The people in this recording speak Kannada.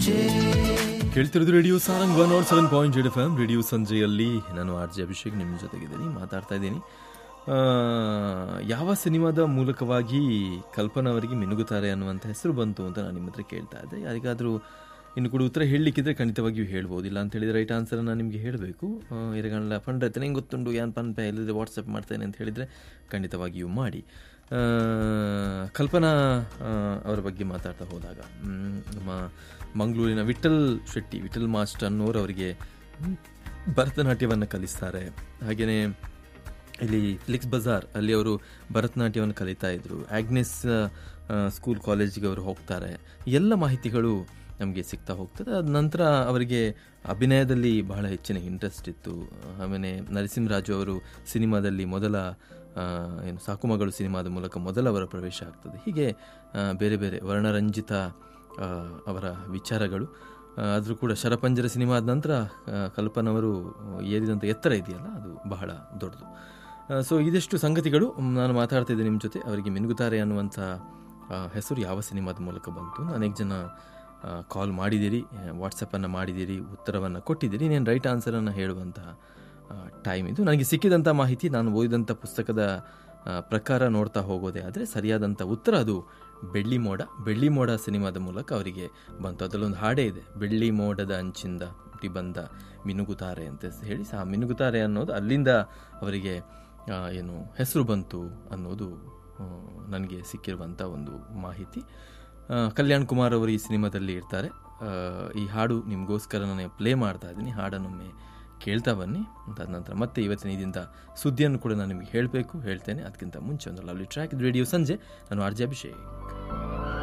ಸಂಜೆ ಕೇಳ್ತಿರೋದು radio Sarang one not seven point eight F M radio ಸಂಜೆಯಲ್ಲಿ ನಾನು ಆರ್ ಜೆ ಅಭಿಷೇಕ್ ನಿಮ್ಮ ಜೊತೆಗಿದ್ದೀನಿ ಮಾತಾಡ್ತಾ ಇದ್ದೀನಿ ಆ, ಯಾವ ಸಿನಿಮಾದ ಮೂಲಕವಾಗಿ ಕಲ್ಪನಾ ಅವರಿಗೆ ಮಿನುಗುತ್ತಾರೆ ಅನ್ನುವಂಥ ಹೆಸರು ಬಂತು ಅಂತ ನಾನು ನಿಮ್ಮ ಹತ್ರ ಕೇಳ್ತಾ ಇದ್ದೆ ಯಾರಿಗಾದರೂ ಇನ್ನು ಕೂಡ ಉತ್ತರ ಹೇಳಲಿಕ್ಕಿದ್ರೆ ಖಂಡಿತವಾಗಿಯೂ ಹೇಳ್ಬೋದು ಇಲ್ಲ ಅಂತ ಹೇಳಿದ್ರೆ ರೈಟ್ ಆನ್ಸರ್ ನಾನು ನಿಮಗೆ ಹೇಳಬೇಕು ಇರಗಣ್ಣ ಫಂಡ್ ಆಯ್ತು ನಂಗೆ ಗೊತ್ತುಂಟು ಏನು ಪನ್ಪೆ ಇಲ್ಲದೆ ವಾಟ್ಸಪ್ ಮಾಡ್ತೇನೆ ಅಂತ ಹೇಳಿದರೆ ಖಂಡಿತವಾಗಿಯೂ ಮಾಡಿ ಆ, ಕಲ್ಪನಾ ಆ, ಅವರ ಬಗ್ಗೆ ಮಾತಾಡ್ತಾ ಹೋದಾಗ ಮ್, ನಮ್ಮ ಮಂಗಳೂರಿನ ವಿಠಲ್ ಶೆಟ್ಟಿ ವಿಠಲ್ ಮಾಸ್ಟರ್ ಅನ್ನೋರು ಅವರಿಗೆ ಭರತನಾಟ್ಯವನ್ನು ಕಲಿಸ್ತಾರೆ ಹಾಗೆಯೇ ಇಲ್ಲಿ ಫ್ಲಿಕ್ಸ್ ಬಜಾರ್ ಅಲ್ಲಿ ಅವರು ಭರತನಾಟ್ಯವನ್ನು ಕಲಿತಾ ಇದ್ರು ಆಗ್ನೆಸ್ ಆ, ಸ್ಕೂಲ್ ಕಾಲೇಜಿಗೆ ಅವರು ಹೋಗ್ತಾರೆ ಎಲ್ಲ ಮಾಹಿತಿಗಳು ನಮಗೆ ಸಿಗ್ತಾ ಹೋಗ್ತದೆ ಅದ ನಂತರ ಅವರಿಗೆ ಅಭಿನಯದಲ್ಲಿ ಬಹಳ ಹೆಚ್ಚಿನ ಇಂಟ್ರೆಸ್ಟ್ ಇತ್ತು ಆಮೇಲೆ ನರಸಿಂಹರಾಜು ಅವರು ಸಿನಿಮಾದಲ್ಲಿ ಮೊದಲ ಆ, ಏನು ಸಾಕುಮಗಳು ಸಿನಿಮಾದ ಮೂಲಕ ಮೊದಲ ಅವರ ಪ್ರವೇಶ ಆಗ್ತದೆ ಹೀಗೆ ಆ, ಬೇರೆ ಬೇರೆ ವರ್ಣರಂಜಿತ ಆ, ಅವರ ವಿಚಾರಗಳು ಆದರೂ ಕೂಡ ಶರಪಂಜರ ಸಿನಿಮಾ ಆದ ನಂತರ ಆ, ಕಲ್ಪನವರು ಏರಿದಂಥ ಎತ್ತರ ಇದೆಯಲ್ಲ ಅದು ಬಹಳ ದೊಡ್ಡದು ಸೊ ಇದಿಷ್ಟು ಸಂಗತಿಗಳು ಮ್, ನಾನು ಮಾತಾಡ್ತಿದ್ದೆ ನಿಮ್ಮ ಜೊತೆ ಅವರಿಗೆ ಮಿನುಗುತ್ತಾರೆ ಅನ್ನುವಂಥ ಆ, ಹೆಸರು ಯಾವ ಸಿನಿಮಾದ ಮೂಲಕ ಬಂತು ಅನೇಕ ಜನ ಕಾಲ್ ಮಾಡಿದ್ದೀರಿ ವಾಟ್ಸಪ್ಪನ್ನು ಮಾಡಿದ್ದೀರಿ ಉತ್ತರವನ್ನು ಕೊಟ್ಟಿದ್ದೀರಿ ಇನ್ನೇನು ರೈಟ್ ಆನ್ಸರನ್ನು ಹೇಳುವಂತಹ ಟೈಮ್ ಇದು ನನಗೆ ಸಿಕ್ಕಿದಂಥ ಮಾಹಿತಿ ನಾನು ಓದಿದಂಥ ಪುಸ್ತಕದ ಆ, ಪ್ರಕಾರ ನೋಡ್ತಾ ಹೋಗೋದೇ ಆದರೆ ಸರಿಯಾದಂಥ ಉತ್ತರ ಅದು ಬೆಳ್ಳಿ ಮೋಡ ಬೆಳ್ಳಿ ಮೋಡ ಸಿನಿಮಾದ ಮೂಲಕ ಅವರಿಗೆ ಬಂತು ಅದರಲ್ಲೊಂದು ಹಾಡೇ ಇದೆ ಬೆಳ್ಳಿ ಮೋಡದ ಅಂಚಿಂದ ಹುಟ್ಟಿ ಬಂದ ಮಿನುಗುತಾರೆ ಅಂತ ಹೇಳಿ ಆ ಮಿನುಗುತಾರೆ ಅನ್ನೋದು ಅಲ್ಲಿಂದ ಅವರಿಗೆ ಆ, ಏನು ಹೆಸರು ಬಂತು ಅನ್ನೋದು ಆ, ನನಗೆ ಸಿಕ್ಕಿರುವಂಥ ಒಂದು ಮಾಹಿತಿ ಆ, ಕಲ್ಯಾಣ್ ಕುಮಾರ್ ಅವರು ಈ ಸಿನಿಮಾದಲ್ಲಿ ಇರ್ತಾರೆ ಆ, ಈ ಹಾಡು ನಿಮಗೋಸ್ಕರ ನಾನು ಪ್ಲೇ ಮಾಡ್ತಾ ಇದ್ದೀನಿ ಹಾಡನ್ನೊಮ್ಮೆ ಕೇಳ್ತಾ ಬನ್ನಿ ಅದಾದ ನಂತರ ಮತ್ತೆ ಇವತ್ತಿನ ಇದರಿಂದ ಸುದ್ದಿಯನ್ನು ಕೂಡ ನಾನು ನಿಮಗೆ ಹೇಳಬೇಕು ಹೇಳ್ತೇನೆ ಅದಕ್ಕಿಂತ ಮುಂಚೆ ಒಂದು ಲವ್ಲಿ ಟ್ರ್ಯಾಕ್ ರೇಡಿಯೋ ಸಂಜೆ ನಾನು ಆರ್ ಜೆ ಅಭಿಷೇಕ್